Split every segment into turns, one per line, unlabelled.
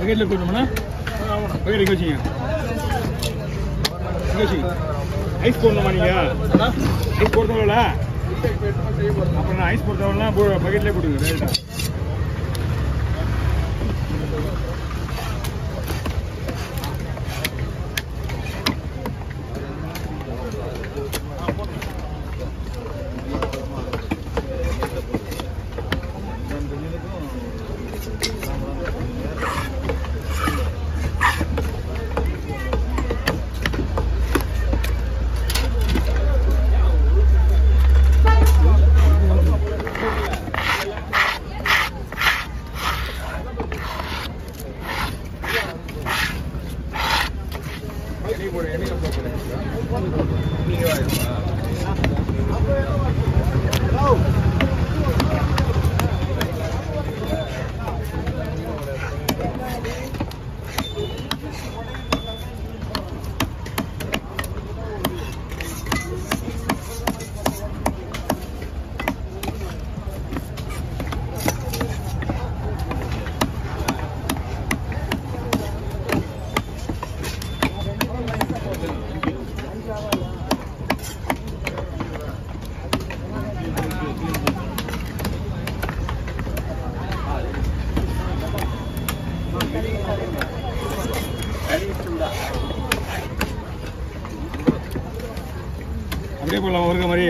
பக்கெட்டில் போட்டோம்னா பக்கெட் எங்கே வச்சிங்க எங்கே வச்சிங்க ஐஸ் போடணுமா நீங்கள் ஐஸ் போடுறதில்ல அப்புறம் நான் ஐஸ் போடுறவங்களாம் போ பக்கெட்லேயே போட்டுங்க டேரெக்டாக அப்படியே போடலாம் ஒருக்க மாதிரி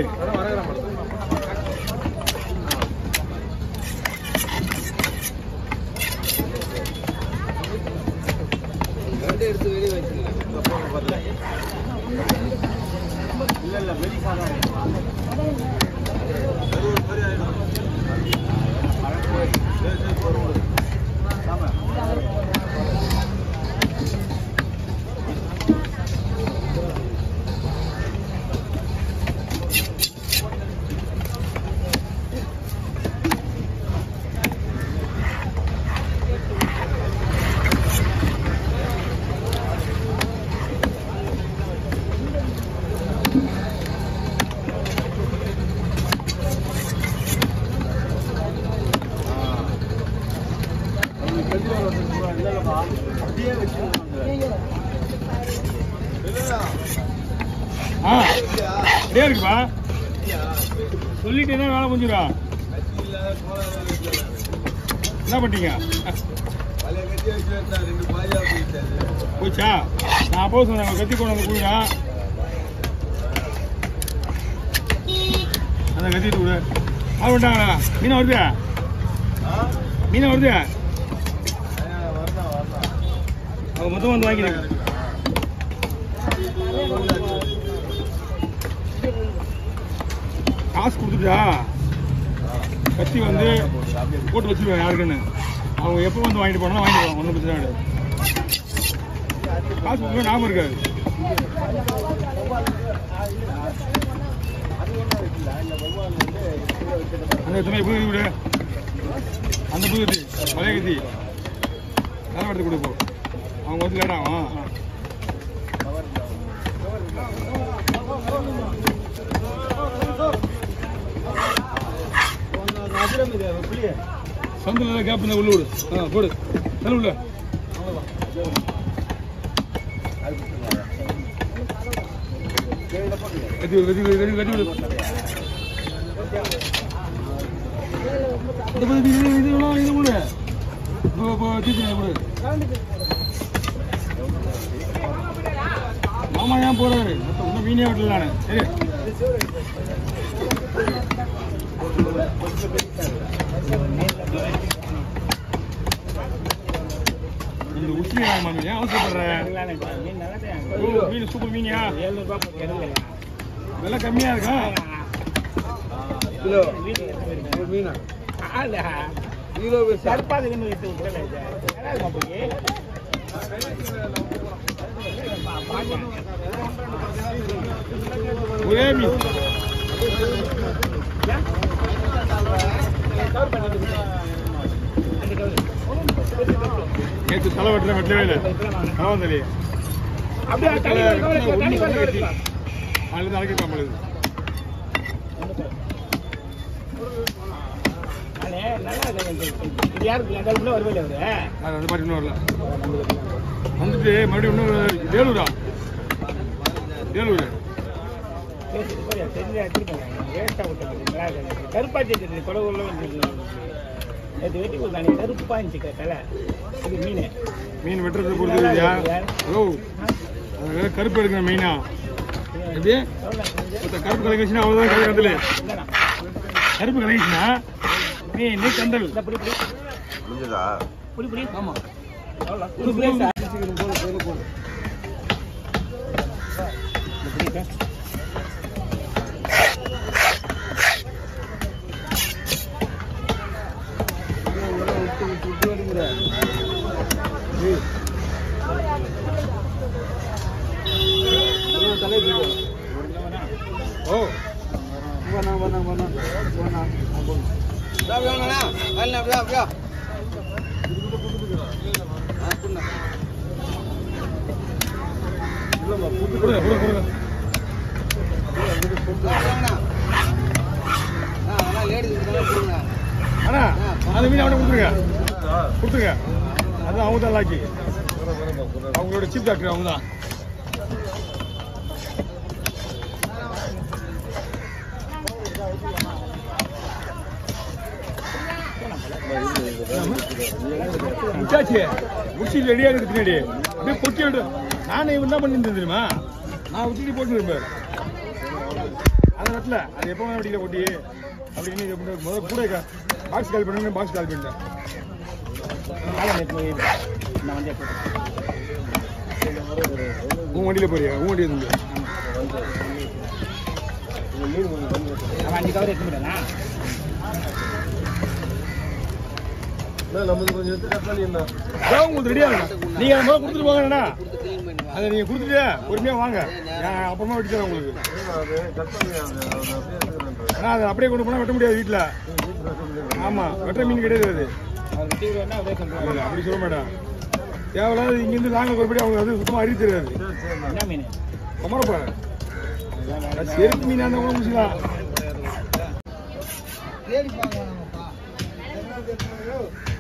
ஆ அப்படியே இருக்குப்பா சொல்லிட்டேன்னா வேலை முடிஞ்சிடும் என்ன பண்ணிட்டீங்க போச்சா நான் அப்போ சொன்னேன் கத்தி கொண்டு வந்து கொடுங்க அந்த கத்திட்டு கொடு ஆள் விட்டாங்களா மீனை வருது மீனை வருது அவங்க மொத்தம் வந்து வாங்கிடுங்க காசு கொடுத்துட்டா கத்தி வந்து போட்டு வச்சிருக்காங்க யாருக்குன்னு அவங்க எப்போ வந்து வாங்கிட்டு போனா வாங்கிட்டு போவாங்க ஒன்றும் பிரச்சனை கிடையாது காசு கொடுக்க ஞாபகம் இருக்காது அந்த துணை புது விடு அந்த புது கத்தி பழைய கத்தி அதை எடுத்து கொடுப்போம் அவங்க வந்து லேட் ஆகும் சந்தில் கேப் இந்த உள்ள விடு ஆ போடு தள்ளு உள்ள கட்டி விடு கட்டி விடு கட்டி விடு, கட்டி விடு இந்த பக்கம் இது இது வேணா, இது விடு இப்போ இப்போ தீச்சு விடு மாமா ஏன் போறாரு மொத்தம் இன்னும் மீனே விடல நானு சரி இந்த உச்சி மாமி ஏன் அவசரப்படுற ஓ, மீன் சூப்பர் மீனியா விலை கம்மியா இருக்கா ஒரே மீன் நேற்று தலை வெட்டுற வெட்டவே இல்லை கலவந்தலி அதுலேருந்து அழைக்க காமலுது
நானே நல்லா இருக்கேன். இது யாருக்கு அந்த உள்ள வருவே அவரு
அது அந்த மாதிரி இன்னும் வரல வந்துட்டு மறுபடியும் இன்னும் வேலூரா வேலூர்
பேசிட்டு போய் தெரிஞ்ச எடுத்துருப்பாங்க வேஸ்ட்டாக விட்டுருக்கீங்களா கருப்பாச்சி தெரிஞ்சு குடவுள்ள வந்து நேற்று வெட்டி கொடுத்தாங்க கருப்பா இருந்துச்சு தலை இது மீன்
மீன் வெட்டுறதை பொறுத்து இல்லையா ஓ அது கருப்பு எடுக்கணும் மெயினா எப்படி ஒருத்தன் கருப்பு கலங்கிச்சுன்னா அவ்வளோதான் கதை கந்தல்
இல்லைண்ணா
கருப்பு கலங்கிச்சுன்னா நீ நீ கந்தல்
இந்த புடி புடி
முடிஞ்சதா
புடி புடி
ஆமா
அவ்வளோ புடி புடி சார் இந்த புடி சார்
ஓ கொடுங்க கொடுங்க கொடுங்க அண்ணா அந்த மீன் அவனை கொடுத்துருங்க கொடுத்துருங்க அதான் அவங்க தான் லாக்கி அவங்களோட சீஃப் டாக்டர் அவங்க தான் முடிச்சாச்சு முடிச்சு ரெடியாக இருக்கு பின்னாடி அப்படியே பொட்டி விடு நானே இவன் என்ன பண்ணியிருந்தேன் தெரியுமா நான் உச்சி போட்டு இருப்பேன் அந்த இடத்துல அது எப்போ வண்டியில போட்டி அப்படின்னு இது பண்ணி முதல்ல கூட பாக்ஸ் கால் பண்ணுங்க பாக்ஸ் கால் பண்ணிட்டேன்
காலை நேற்று போய் நான் வண்டியை போட்டேன்
உன் வண்டியில போறியா உன் வண்டி இருந்து
அவன் அஞ்சு கவர் எடுக்க முடியாதா
நமக்கு கொஞ்சம் எடுத்து கட் பண்ணிருந்தா
அதான் உங்களுக்கு ரெடியா இருக்கும் நீங்க அதை முதல்ல கொடுத்துட்டு போங்கண்ணா அதை நீங்க கொடுத்துட்டு பொறுமையா வாங்க நான் அப்புறமா வெட்டி தரேன் உங்களுக்கு
அது கட் பண்ணி அது அப்படியே எடுத்துக்கிறேன்
ஆனா அதை அப்படியே கொண்டு போனா வெட்ட முடியாது வீட்டுல ஆமா வெட்டுற மீன் கிடையாது அது
அவர் வெட்டி விடுவேன்னா அப்படியே சொல்லுவாங்க
இல்ல, அப்படி சொல்ல மாட்டேன் தேவையில்லாத இங்கிருந்து நாங்க ஒருபடி அவங்க அது சுத்தமா அறிவு தெரியாது
என்ன மீன்
குமரப்பா செருப்பு மீனா இருந்தா கூட முடிச்சுக்கலாம்